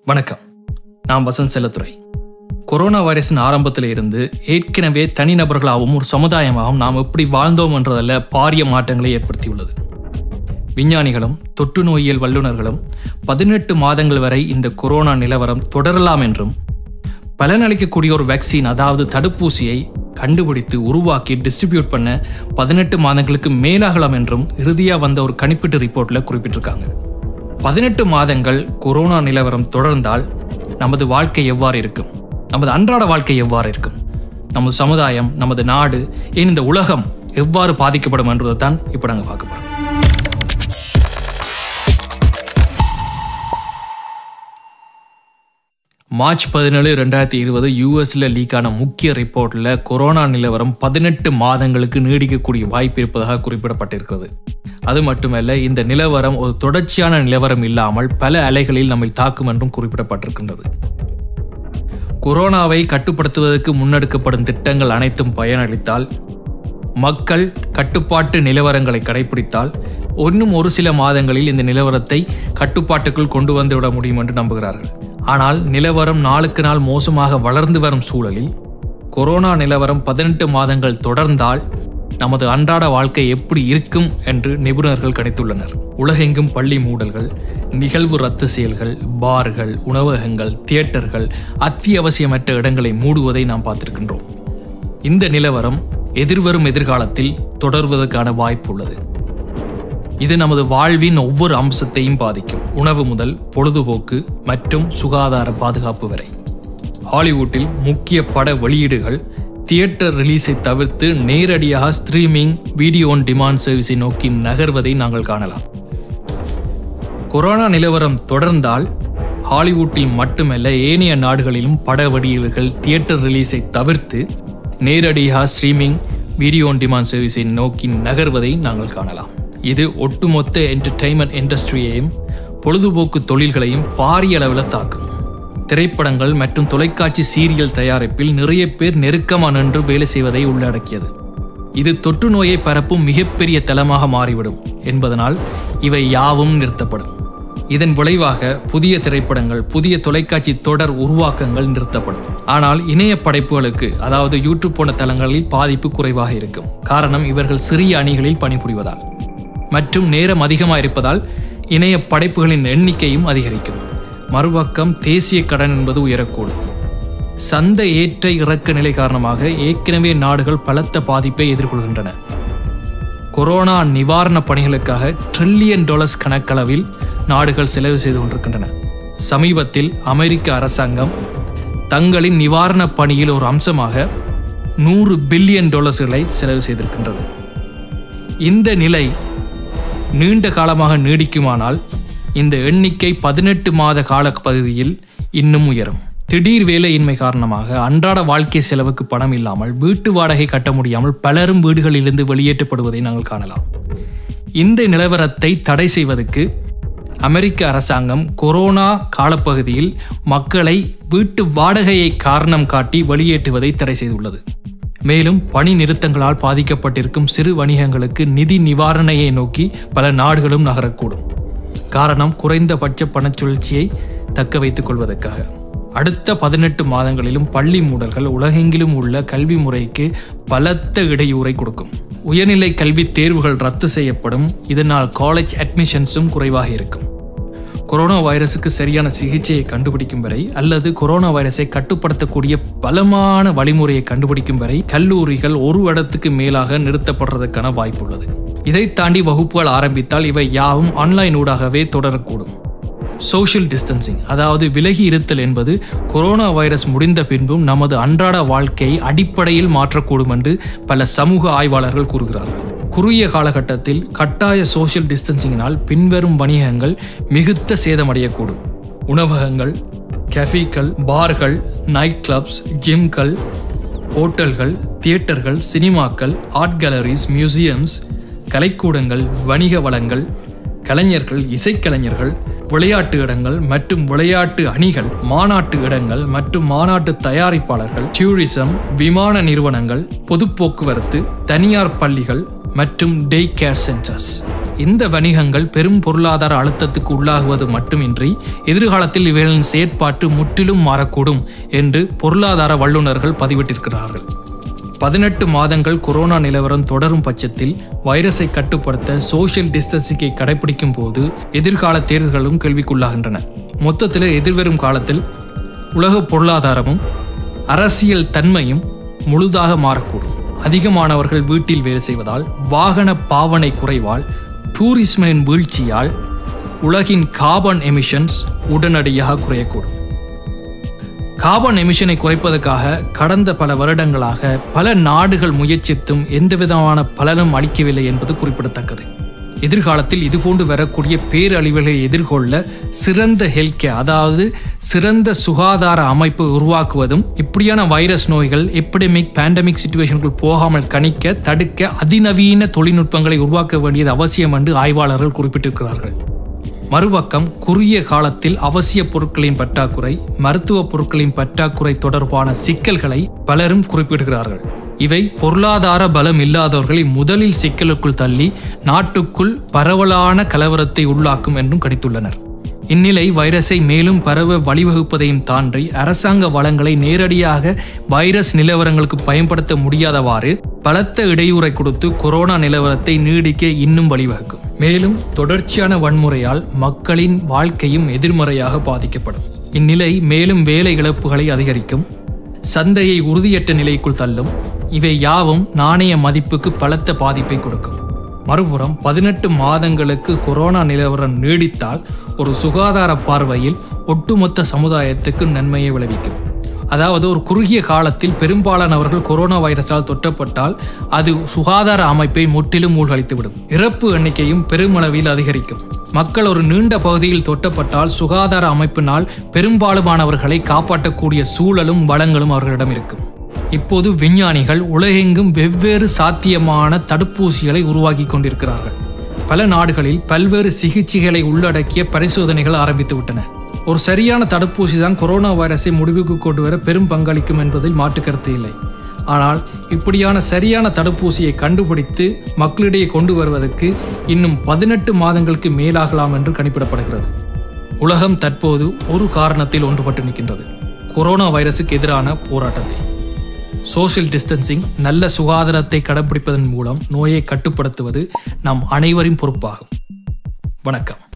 வணக்கம் நான் வசந்த் செல்லத்துறை கொரோனா வைரஸின் ஆரம்பத்தில் இருந்து ஏற்கனவே தனிநபர்களாகவும் ஒரு சமுதாயமாகவும் நாம் எப்படி வாழ்ந்தோம் என்றதில் பாரிய மாற்றங்களை ஏற்படுத்தியுள்ளது விஞ்ஞானிகளும் தொற்று நோயியல் வல்லுநர்களும் பதினெட்டு மாதங்கள் வரை இந்த கொரோனா நிலவரம் தொடரலாம் என்றும் பலனளிக்கக்கூடிய ஒரு வேக்சின் அதாவது தடுப்பூசியை கண்டுபிடித்து உருவாக்கி டிஸ்ட்ரிபியூட் பண்ண பதினெட்டு மாதங்களுக்கு மேலாகலாம் என்றும் இறுதியாக வந்த ஒரு கணிப்பீட்டு ரிப்போர்ட்டில் குறிப்பிட்டிருக்காங்க பதினெட்டு மாதங்கள் கொரோனா நிலவரம் தொடர்ந்தால் நமது வாழ்க்கை எவ்வாறு இருக்கும் நமது அன்றாட வாழ்க்கை எவ்வாறு இருக்கும் நமது சமுதாயம் நமது நாடு ஏன் இந்த உலகம் எவ்வாறு பாதிக்கப்படும் என்றதை தான் இப்போ நாங்கள் பார்க்க போகிறோம் மார்ச் பதினேழு ரெண்டாயிரத்தி இருபது யூஎஸ்ல லீக்கான முக்கிய ரிப்போர்ட்ல கொரோனா நிலவரம் பதினெட்டு மாதங்களுக்கு நீடிக்கக்கூடிய வாய்ப்பு இருப்பதாக குறிப்பிடப்பட்டிருக்கிறது அது மட்டுமல்ல இந்த நிலவரம் ஒரு தொடர்ச்சியான நிலவரம் இல்லாமல் பல அலைகளில் நம்மை தாக்கும் என்றும் குறிப்பிடப்பட்டிருக்கின்றது கொரோனாவை கட்டுப்படுத்துவதற்கு முன்னெடுக்கப்படும் திட்டங்கள் அனைத்தும் பயனளித்தால் மக்கள் கட்டுப்பாட்டு நிலவரங்களை கடைபிடித்தால் இன்னும் ஒரு சில மாதங்களில் இந்த நிலவரத்தை கட்டுப்பாட்டுக்குள் கொண்டு வந்துவிட முடியும் என்று நம்புகிறார்கள் ஆனால் நிலவரம் நாளுக்கு நாள் மோசமாக வளர்ந்து வரும் சூழலில் கொரோனா நிலவரம் பதினெட்டு மாதங்கள் தொடர்ந்தால் நமது அன்றாட வாழ்க்கை எப்படி இருக்கும் என்று நிபுணர்கள் கணித்துள்ளனர் உலகெங்கும் பள்ளி மூடல்கள் நிகழ்வு ரத்து செயல்கள் பார்கள் உணவகங்கள் தியேட்டர்கள் அத்தியாவசியமற்ற இடங்களை மூடுவதை நாம் பார்த்திருக்கின்றோம் இந்த நிலவரம் எதிர்வரும் எதிர்காலத்தில் தொடர்வதற்கான வாய்ப்பு உள்ளது இது நமது வாழ்வின் ஒவ்வொரு அம்சத்தையும் பாதிக்கும் உணவு முதல் பொழுதுபோக்கு மற்றும் சுகாதார பாதுகாப்பு வரை ஹாலிவுட்டில் முக்கிய பட வெளியீடுகள் தியேட்டர் ரிலீஸை தவிர்த்து நேரடியாக ஸ்ட்ரீமிங் வீடியோ ஆன் டிமாண்ட் சர்வீஸை நோக்கி நகர்வதை நாங்கள் காணலாம் கொரோனா நிலவரம் தொடர்ந்தால் ஹாலிவுட்டில் மட்டுமல்ல ஏனைய நாடுகளிலும் பட வெளியீடுகள் தியேட்டர் ரிலீஸை தவிர்த்து நேரடியாக ஸ்ட்ரீமிங் வீடியோ ஆன் டிமாண்ட் சர்வீஸை நோக்கி நகர்வதை நாங்கள் காணலாம் இது ஒட்டுமொத்த என்டர்டெயின்மெண்ட் இண்டஸ்ட்ரியையும் பொழுதுபோக்கு தொழில்களையும் பாரிய அளவில் தாக்கும் திரைப்படங்கள் மற்றும் தொலைக்காட்சி சீரியல் தயாரிப்பில் நிறைய பேர் நெருக்கமாக நின்று வேலை செய்வதை உள்ளடக்கியது இது தொற்று நோயை பரப்பும் மிகப்பெரிய தளமாக மாறிவிடும் என்பதனால் இவை யாவும் நிறுத்தப்படும் இதன் விளைவாக புதிய திரைப்படங்கள் புதிய தொலைக்காட்சி தொடர் உருவாக்கங்கள் நிறுத்தப்படும் ஆனால் இணைய படைப்புகளுக்கு அதாவது யூடியூப் போன்ற தளங்களில் பாதிப்பு குறைவாக இருக்கும் காரணம் இவர்கள் சிறிய அணிகளில் பணிபுரிவதால் மற்றும் நேரம் அதிகமாக இருப்பதால் இணைய படைப்புகளின் எண்ணிக்கையும் அதிகரிக்கும் மறுபக்கம் தேசிய கடன் என்பது உயரக்கூடும் சந்தை ஏற்ற இறக்க நிலை காரணமாக ஏற்கனவே நாடுகள் பலத்த பாதிப்பை எதிர்கொள்கின்றன கொரோனா நிவாரண பணிகளுக்காக ட்ரில்லியன் டாலர்ஸ் கணக்களவில் நாடுகள் செலவு செய்து கொண்டிருக்கின்றன சமீபத்தில் அமெரிக்க அரசாங்கம் தங்களின் நிவாரண பணியில் ஒரு அம்சமாக நூறு பில்லியன் டாலர்ஸ்களை செலவு செய்திருக்கின்றது இந்த நிலை நீண்ட காலமாக நீடிக்குமானால் இந்த எண்ணிக்கை பதினெட்டு மாத கால பகுதியில் இன்னும் உயரும் திடீர் வேலையின்மை காரணமாக அன்றாட வாழ்க்கை செலவுக்கு பணம் இல்லாமல் வீட்டு வாடகை கட்ட முடியாமல் பலரும் வீடுகளிலிருந்து வெளியேற்றப்படுவதை நாங்கள் காணலாம் இந்த நிலவரத்தை தடை செய்வதற்கு அமெரிக்க அரசாங்கம் கொரோனா காலப்பகுதியில் மக்களை வீட்டு வாடகையை காரணம் காட்டி வெளியேற்றுவதை தடை செய்துள்ளது மேலும் பணி நிறுத்தங்களால் பாதிக்கப்பட்டிருக்கும் சிறு வணிகங்களுக்கு நிதி நிவாரணையை நோக்கி பல நாடுகளும் நகரக்கூடும் காரணம் குறைந்தபட்ச பணச்சுழற்சியை தக்க வைத்துக் கொள்வதற்காக அடுத்த பதினெட்டு மாதங்களிலும் பள்ளி மூடல்கள் உலகெங்கிலும் உள்ள கல்வி முறைக்கு பலத்த இடையூறை கொடுக்கும் உயர்நிலை கல்வி தேர்வுகள் ரத்து செய்யப்படும் இதனால் காலேஜ் அட்மிஷன்ஸும் குறைவாக இருக்கும் கொரோனா வைரஸுக்கு சரியான சிகிச்சையை கண்டுபிடிக்கும் வரை அல்லது கொரோனா வைரஸை கட்டுப்படுத்தக்கூடிய பலமான வழிமுறையை கண்டுபிடிக்கும் வரை கல்லூரிகள் ஒரு இடத்துக்கு மேலாக நிறுத்தப்படுறதுக்கான வாய்ப்பு உள்ளது இதை தாண்டி வகுப்புகள் ஆரம்பித்தால் இவை யாவும் ஆன்லைன் ஊடாகவே தொடரக்கூடும் சோஷியல் டிஸ்டன்சிங் அதாவது விலகி இருத்தல் என்பது கொரோனா வைரஸ் முடிந்த பின்பும் நமது அன்றாட வாழ்க்கையை அடிப்படையில் மாற்றக்கூடும் என்று பல சமூக ஆய்வாளர்கள் கூறுகிறார்கள் குறுகிய காலகட்டத்தில் கட்டாய சோஷியல் டிஸ்டன்சிங்கினால் பின்வரும் வணிகங்கள் மிகுத்த சேதமடையக்கூடும் உணவகங்கள் கெஃபீக்கள் பார்கள் நைட் கிளப்ஸ் ஜிம்கள் ஹோட்டல்கள் தியேட்டர்கள் சினிமாக்கள் ஆர்ட் கேலரிஸ் மியூசியம்ஸ் கலைக்கூடங்கள் வணிக வளங்கள் கலைஞர்கள் இசைக்கலைஞர்கள் விளையாட்டு இடங்கள் மற்றும் விளையாட்டு அணிகள் மாநாட்டு இடங்கள் மற்றும் மாநாட்டு தயாரிப்பாளர்கள் டூரிசம் விமான நிறுவனங்கள் பொது போக்குவரத்து தனியார் பள்ளிகள் மற்றும் டே கேர் சென்டர்ஸ் இந்த வணிகங்கள் பெரும் பொருளாதார அழுத்தத்துக்கு உள்ளாகுவது மட்டுமின்றி எதிர்காலத்தில் இவைகளின் செயற்பாட்டு முற்றிலும் மாறக்கூடும் என்று பொருளாதார வல்லுநர்கள் பதிவிட்டிருக்கிறார்கள் பதினெட்டு மாதங்கள் கொரோனா நிலவரம் தொடரும் பட்சத்தில் வைரஸை கட்டுப்படுத்த சோஷியல் டிஸ்டன்சிங்கை கடைபிடிக்கும் போது எதிர்கால தேர்தல்களும் கேள்விக்குள்ளாகின்றன மொத்தத்தில் எதிர்வரும் காலத்தில் உலக பொருளாதாரமும் அரசியல் தன்மையும் முழுதாக மாறக்கூடும் அதிகமானவர்கள் வீட்டில் வேலை செய்வதால் வாகன பாவனை குறைவால் டூரிஸ்மின் வீழ்ச்சியால் உலகின் கார்பன் எமிஷன்ஸ் உடனடியாக குறையக்கூடும் கார்பன் எமிஷனை குறைப்பதற்காக கடந்த பல வருடங்களாக பல நாடுகள் முயற்சித்தும் எந்தவிதமான பலனும் அளிக்கவில்லை என்பது குறிப்பிடத்தக்கது எதிர்காலத்தில் இதுபோன்று வரக்கூடிய பேரழிவுகளை எதிர்கொள்ள சிறந்த ஹெல்த் கேர் அதாவது சிறந்த சுகாதார அமைப்பு உருவாக்குவதும் இப்படியான வைரஸ் நோய்கள் எபிடமிக் பேண்டமிக் சுச்சுவேஷனுக்குள் போகாமல் கணிக்க தடுக்க அதிநவீன தொழில்நுட்பங்களை உருவாக்க வேண்டியது அவசியம் என்று ஆய்வாளர்கள் குறிப்பிட்டிருக்கிறார்கள் மறுபக்கம் குறுகிய காலத்தில் அவசிய பொருட்களின் பற்றாக்குறை மருத்துவ பொருட்களின் பற்றாக்குறை தொடர்பான சிக்கல்களை பலரும் குறிப்பிடுகிறார்கள் இவை பொருளாதார பலம் இல்லாதவர்களை முதலில் சிக்கலுக்குள் தள்ளி நாட்டுக்குள் பரவலான கலவரத்தை உள்ளாக்கும் என்றும் கணித்துள்ளனர் இந்நிலை வைரஸை மேலும் பரவ வழிவகுப்பதையும் தாண்டி அரசாங்க வளங்களை நேரடியாக வைரஸ் நிலவரங்களுக்கு பயன்படுத்த முடியாதவாறு பலத்த இடையூறை கொடுத்து கொரோனா நிலவரத்தை நீடிக்க இன்னும் வழிவகுக்கும் மேலும் தொடர்ச்சியான வன்முறையால் மக்களின் வாழ்க்கையும் எதிர்மறையாக பாதிக்கப்படும் இந்நிலை மேலும் வேலை இழப்புகளை அதிகரிக்கும் சந்தையை உறுதியற்ற நிலைக்குள் தள்ளும் இவை யாவும் நாணய மதிப்புக்கு பலத்த பாதிப்பை கொடுக்கும் மறுபுறம் பதினெட்டு மாதங்களுக்கு கொரோனா நிலவரம் நீடித்தால் ஒரு சுகாதார பார்வையில் ஒட்டுமொத்த சமுதாயத்துக்கு நன்மையை விளைவிக்கும் அதாவது ஒரு குறுகிய காலத்தில் பெரும்பாலானவர்கள் கொரோனா வைரஸால் தொற்றப்பட்டால் அது சுகாதார அமைப்பை முற்றிலும் மூழ்கடித்துவிடும் இறப்பு எண்ணிக்கையும் பெருமளவில் அதிகரிக்கும் மக்கள் ஒரு நீண்ட பகுதியில் தொட்டப்பட்டால் சுகாதார அமைப்பினால் பெரும்பாலுமானவர்களை காப்பாற்றக்கூடிய சூழலும் வளங்களும் அவர்களிடம் இருக்கும் இப்போது விஞ்ஞானிகள் உலகெங்கும் வெவ்வேறு சாத்தியமான தடுப்பூசிகளை உருவாக்கி கொண்டிருக்கிறார்கள் பல நாடுகளில் பல்வேறு சிகிச்சைகளை உள்ளடக்கிய பரிசோதனைகள் ஆரம்பித்து விட்டன ஒரு சரியான தடுப்பூசி தான் கொரோனா வைரஸை முடிவுக்கு கொண்டு வர பெரும் பங்களிக்கும் என்பதில் மாற்று கருத்து இல்லை ஆனால் இப்படியான சரியான தடுப்பூசியை கண்டுபிடித்து மக்களிடையே கொண்டு வருவதற்கு இன்னும் பதினெட்டு மாதங்களுக்கு மேலாகலாம் என்று கணிப்பிடப்படுகிறது உலகம் தற்போது ஒரு காரணத்தில் ஒன்றுபட்டு நிற்கின்றது கொரோனா வைரஸுக்கு எதிரான போராட்டத்தில் சோஷியல் டிஸ்டன்சிங் நல்ல சுகாதாரத்தை கடைபிடிப்பதன் மூலம் நோயை கட்டுப்படுத்துவது நம் அனைவரின் பொறுப்பாகும் வணக்கம்